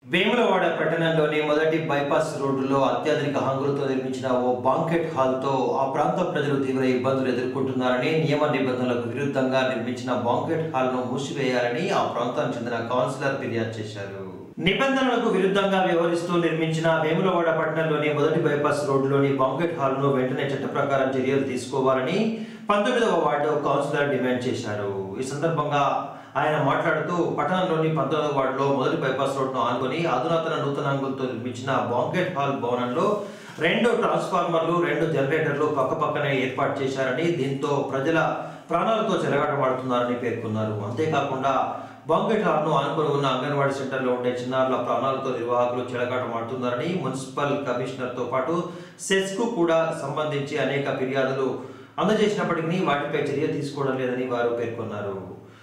వేములవాడ పట్టణంలోని మొదటి బైపాస్ రోడ్డులో అత్యాధునిక హంగులతో నిర్మించిన ఓ బాంకెట్ హాల్తో ఆ ప్రాంత ప్రజలు తీవ్ర ఇబ్బందులు ఎదుర్కొంటున్నారని నియమ నిబంధనలకు విరుద్ధంగా నిర్మించిన బాంకెట్ హాల్ను మూసివేయాలని ఆ ప్రాంతానికి చెందిన కౌన్సిలర్ ఫిర్యాదు చేశారు నిబంధనలకు విరుద్ధంగా వ్యవహరిస్తూ నిర్మించిన వేములవాడ పట్టణంలోని మొదటి బైపాస్ రోడ్డులోని బాంకెట్ హాల్ను వెంటనే చట్ట ప్రకారం చర్యలు తీసుకోవాలని పంతొమ్మిదవ వార్డు కౌన్సిలర్ డిమాండ్ చేశారు ఈ సందర్భంగా ఆయన మాట్లాడుతూ పట్టణంలోని పంతొమ్మిదవ వార్డులో మొదటి బైపాస్ రోడ్ను ఆనుకొని అధునాతన నూతన అంగులతో నిర్మించిన బాంకెట్ హాల్ భవనంలో రెండు ట్రాన్స్ఫార్మర్లు రెండు జనరేటర్లు పక్కపక్కనే ఏర్పాటు చేశారని దీంతో ప్రజల ప్రాణాలతో చెలగాటమాడుతున్నారని పేర్కొన్నారు అంతేకాకుండా బాంకెట్ హాల్ను ఆనుకొని ఉన్న అంగన్వాడీ సెంటర్లో ఉండే చిన్నారుల ప్రాణాలతో నిర్వాహకులు చెలగాటమాడుతున్నారని మున్సిపల్ కమిషనర్తో పాటు సెస్కు కూడా సంబంధించి అనేక ఫిర్యాదులు అందజేసినప్పటికీ వాటిపై చర్య తీసుకోవడం లేదని వారు పేర్కొన్నారు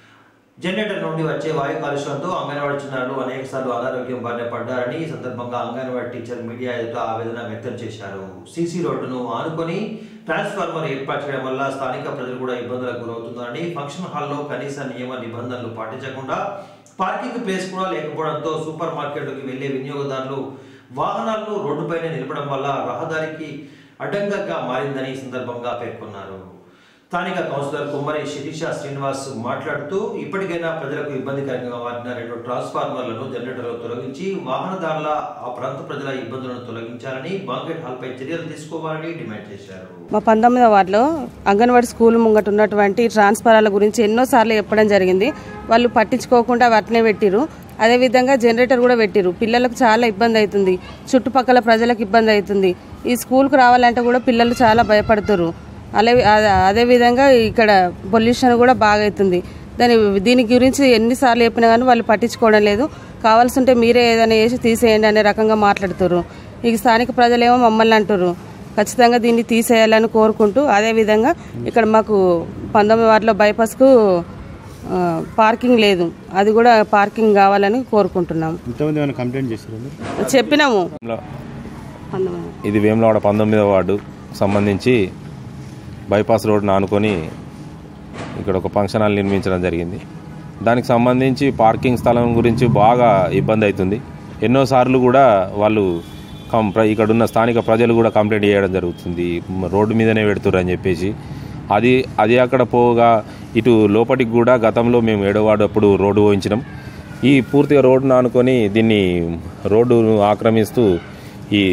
జనరేటర్ నుండి వచ్చే వాయు కాలుష్యంతో అంగన్వాడీ చిన్నారులు అనేక సార్లు అనారోగ్యం బారిన పడ్డారని ఈ సందర్భంగా అంగన్వాడీ టీచర్ మీడియా ఎదుట ఆవేదన వ్యక్తం చేశారు సీసీ రోడ్డును ఆనుకొని ట్రాన్స్ఫార్మర్ ఏర్పాటు చేయడం వల్ల స్థానిక ప్రజలు కూడా ఇబ్బందులకు గురవుతున్నారని ఫంక్షన్ హాల్లో కనీస నియమ నిబంధనలు పాటించకుండా పార్కింగ్ ప్లేస్ కూడా లేకపోవడంతో సూపర్ మార్కెట్లోకి వెళ్లే వినియోగదారులు వాహనాలను రోడ్డుపైనే నిలపడం వల్ల రహదారికి అడ్డంగా మారిందని ఈ సందర్భంగా పేర్కొన్నారు స్థానిక కౌన్సిలర్ కుమ్మరి శిరీష శ్రీనివాస్ మాట్లాడుతూ ఇప్పటికైనా ప్రజలకు ఇబ్బందికరంగా మారిన రెండు ట్రాన్స్ఫార్మర్లను జనరేటర్లు తొలగించి వాహనదారుల ఆ ప్రాంత ప్రజల ఇబ్బందులను తొలగించాలని బాంకెట్ హాల్పై చర్యలు తీసుకోవాలని డిమాండ్ చేశారు మా పంతొమ్మిదవ వార్డులో అంగన్వాడీ స్కూల్ ముంగట ఉన్నటువంటి ట్రాన్స్ఫారాల గురించి ఎన్నోసార్లు చెప్పడం జరిగింది వాళ్ళు పట్టించుకోకుండా వాటినే పెట్టిరు అదేవిధంగా జనరేటర్ కూడా పెట్టిరు పిల్లలకు చాలా ఇబ్బంది అవుతుంది చుట్టుపక్కల ప్రజలకు ఇబ్బంది అవుతుంది ఈ స్కూల్కి రావాలంటే కూడా పిల్లలు చాలా భయపడుతున్నారు అలా అదేవిధంగా ఇక్కడ పొల్యూషన్ కూడా బాగా అవుతుంది దాని దీని గురించి ఎన్నిసార్లు చెప్పినా కానీ వాళ్ళు పట్టించుకోవడం లేదు కావాల్సి ఉంటే మీరే ఏదైనా వేసి తీసేయండి అనే రకంగా మాట్లాడుతారు ఈ స్థానిక ప్రజలేమో మమ్మల్ని అంటారు ఖచ్చితంగా దీన్ని తీసేయాలని కోరుకుంటూ అదేవిధంగా ఇక్కడ మాకు పంతొమ్మిది వార్డులో బైపాస్కు ఆ, పార్కింగ్ లేదు అది కూడా పార్కింగ్ కావాలని కోరుకుంటున్నాము ఇంతమంది ఏమైనా కంప్లైంట్ చేశారు మీరు చెప్పినాము వేముల- పంతొమ్మిది ఇది వేములవాడ పంతొమ్మిదవ వార్డు సంబంధించి బైపాస్ రోడ్ను ఆనుకొని ఇక్కడ ఒక ఫంక్షన్ హాల్ నిర్మించడం జరిగింది దానికి సంబంధించి పార్కింగ్ స్థలం గురించి బాగా ఇబ్బంది అవుతుంది ఎన్నోసార్లు కూడా వాళ్ళు కం ప్ర- ఇక్కడ ఉన్న స్థానిక ప్రజలు కూడా కంప్లైంట్ చేయడం జరుగుతుంది మ- రోడ్డు మీదనే పెడుతుర్రు అని చెప్పేసి అది అది అక్కడ పోగా ఇటు లోపలికి కూడా గతంలో మేము ఏడో వార్డు అప్పుడు రోడ్డు పోయించినాం ఈ పూర్తిగా రోడ్డును ఆనుకొని దీన్ని రోడ్డును ఆక్రమిస్తూ ఈ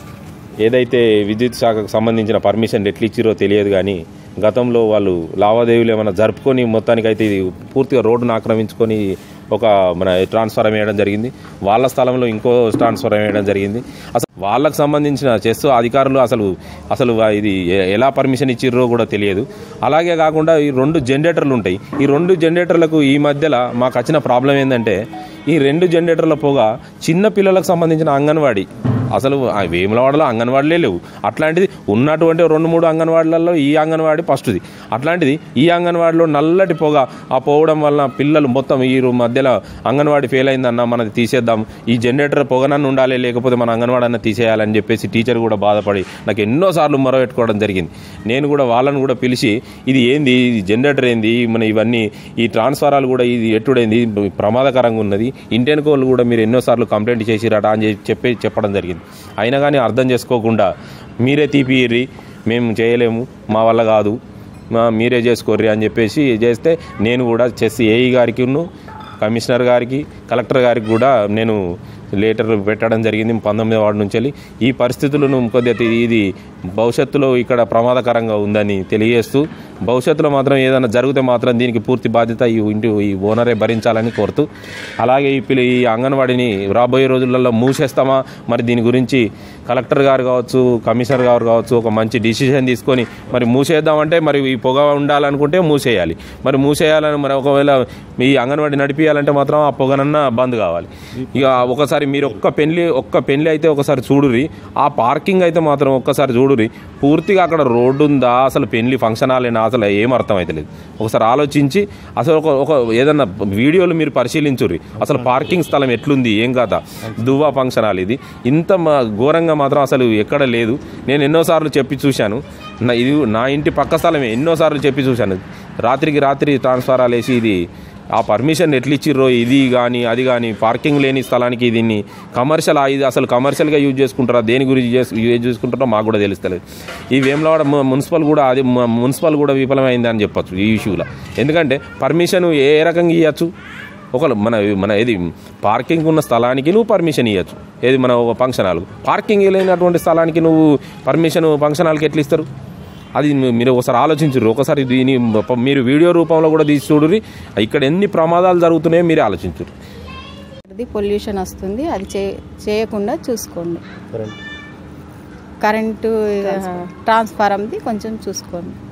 ఏదైతే విద్యుత్ శాఖకు సంబంధించిన పర్మిషన్ ఎట్లు ఇచ్చిరో తెలియదు కానీ గతంలో వాళ్ళు లావాదేవీలు ఏమైనా జరుపుకొని మొత్తానికైతే ఇది పూర్తిగా రోడ్డును ఆక్రమించుకొని ఒక మన ట్రాన్స్ఫర్ వేయడం జరిగింది వాళ్ళ స్థలంలో ఇంకో ట్రాన్స్ఫర్ వేయడం జరిగింది అసలు వాళ్ళకు సంబంధించిన చెస్ అధికారులు అసలు అసలు వా- ఇది ఎ- ఎలా పర్మిషన్ ఇచ్చిర్రో కూడా తెలియదు అలాగే కాకుండా ఈ రెండు జనరేటర్లు ఉంటాయి ఈ రెండు జనరేటర్లకు ఈ మధ్యలో మాకు వచ్చిన ప్రాబ్లం ఏంటంటే ఈ రెండు జనరేటర్ల పోగా చిన్న పిల్లలకు సంబంధించిన అంగన్వాడీ అసలు ఆ వేములవాడలో అంగన్వాడీలే లేవు అట్లాంటిది ఉన్నటువంటి రెండు మూడు అంగన్వాడీలలో ఈ అంగన్వాడీ ఫస్ట్ది అట్లాంటిది ఈ అంగన్వాడీలో నల్లటి పొగ ఆ పోవడం వలన పిల్లలు మొత్తం ఈ రూ- మధ్యలో అంగన్వాడీ ఫెయిల్ అయిందన్న మనది తీసేద్దాం ఈ జనరేటర్ పొగనన్ను ఉండాలి లేకపోతే మన అంగన్వాడీ అన్న తీసేయాలని చెప్పేసి టీచర్ కూడా బాధపడి నాకు ఎన్నోసార్లు మొరపెట్టుకోవడం జరిగింది నేను కూడా వాళ్ళని కూడా పిలిచి ఇది ఏంది ఇది జనరేటర్ ఏంది మన ఇవన్నీ ఈ ట్రాన్స్ఫారాలు కూడా ఇది ఎట్టుడైంది ప్రమాదకరంగా ఉన్నది ఇంటెనుకోళ్ళు కూడా మీరు ఎన్నోసార్లు కంప్లైంట్ చేసిరట అని చెప్పి చెప్పి చెప్పడం జరిగింది అయినా కానీ అర్థం చేసుకోకుండా మీరే తీపియ్యి మేము చేయలేము మా వల్ల కాదు మా- మీరే చేసుకోర్రి అని చెప్పేసి చేస్తే నేను కూడా చెస్ ఏఈ గారికి కమిషనర్ గారికి కలెక్టర్ గారికి కూడా నేను లేటర్ పెట్టడం జరిగింది పంతొమ్మిది వార్డు నుంచి వెళ్ళి ఈ పరిస్థితులను కొద్దిగా ఇది- ఇది భవిష్యత్తులో ఇక్కడ ప్రమాదకరంగా ఉందని తెలియజేస్తూ భవిష్యత్తులో మాత్రం ఏదైనా జరిగితే మాత్రం దీనికి పూర్తి బాధ్యత ఈ ఇంటి ఈ ఓనరే భరించాలని కోరుతూ అలాగే ఈ పిల్ల ఈ అంగన్వాడీని రాబోయే రోజులలో మూసేస్తామా మరి దీని గురించి కలెక్టర్ గారు కావచ్చు కమిషనర్ గారు కావచ్చు ఒక మంచి డిసిషన్ తీసుకొని మరి మూసేద్దామంటే మరి ఈ పొగ ఉండాలనుకుంటే మూసేయాలి మరి మూసేయాలని మరి ఒకవేళ ఈ అంగన్వాడీ నడిపియాలంటే మాత్రం ఆ పొగనన్నా బంద్ కావాలి ఇక ఒకసారి మీరు ఒక్క పెళ్లి ఒక్క పెళ్లి అయితే ఒకసారి చూడురి ఆ పార్కింగ్ అయితే మాత్రం ఒక్కసారి చూడురి పూర్తిగా అక్కడ రోడ్డు ఉందా అసలు పెళ్లి ఫంక్షన్ హాలేనా అసలు ఏం అర్థం అవుతలేదు ఒకసారి ఆలోచించి అసలు ఒక ఒక ఏదన్నా వీడియోలు మీరు పరిశీలించుర్రి అసలు పార్కింగ్ స్థలం ఎట్లుంది ఏం కాదా దువ్వా ఫంక్షన్ హాల్ ఇది ఇంత మా- ఘోరంగా మాత్రం అసలు ఎక్కడ లేదు నేను ఎన్నోసార్లు చెప్పి చూశాను నా ఇది నా ఇంటి పక్క స్థలమే ఎన్నోసార్లు చెప్పి చూశాను రాత్రికి రాత్రి ట్రాన్స్ఫారాలు వేసి ఇది ఆ పర్మిషన్ ఎట్లా ఇచ్చిర్రో ఇది కానీ అది కానీ పార్కింగ్ లేని స్థలానికి దీన్ని కమర్షియల్ ఇది అసలు కమర్షియల్గా యూజ్ చేసుకుంటారా దేని గురించి చేసు యూజ్ చేసుకుంటారో మాకు కూడా తెలుస్తలేదు ఈ వేములవాడ ము- మున్సిపల్ కూడా అది ము- మున్సిపల్ కూడా విఫలమైంది అని చెప్పొచ్చు ఈ ఇష్యూలో ఎందుకంటే పర్మిషన్ ఏ రకంగా ఇవ్వచ్చు ఒక మన మన ఏది పార్కింగ్ ఉన్న స్థలానికి నువ్వు పర్మిషన్ ఇవ్వచ్చు ఏది మన ఒక ఫంక్షన్ హాల్ పార్కింగ్ లేనటువంటి స్థలానికి నువ్వు పర్మిషన్ ఫంక్షన్ హాల్కి ఎట్లా ఇస్తారు అది మీ- మీరు ఒకసారి ఆలోచించరు ఒకసారి దీని ప- మీరు వీడియో రూపంలో కూడా తీసి చూడుర్రి ఇక్కడ ఎన్ని ప్రమాదాలు జరుగుతున్నాయో మీరే ఆలోచించరు అది పొల్యూషన్ వస్తుంది అది చే చేయకుండా చూసుకోండి కరెంటు ట్రాన్స్ఫారంది కొంచెం చూసుకోండి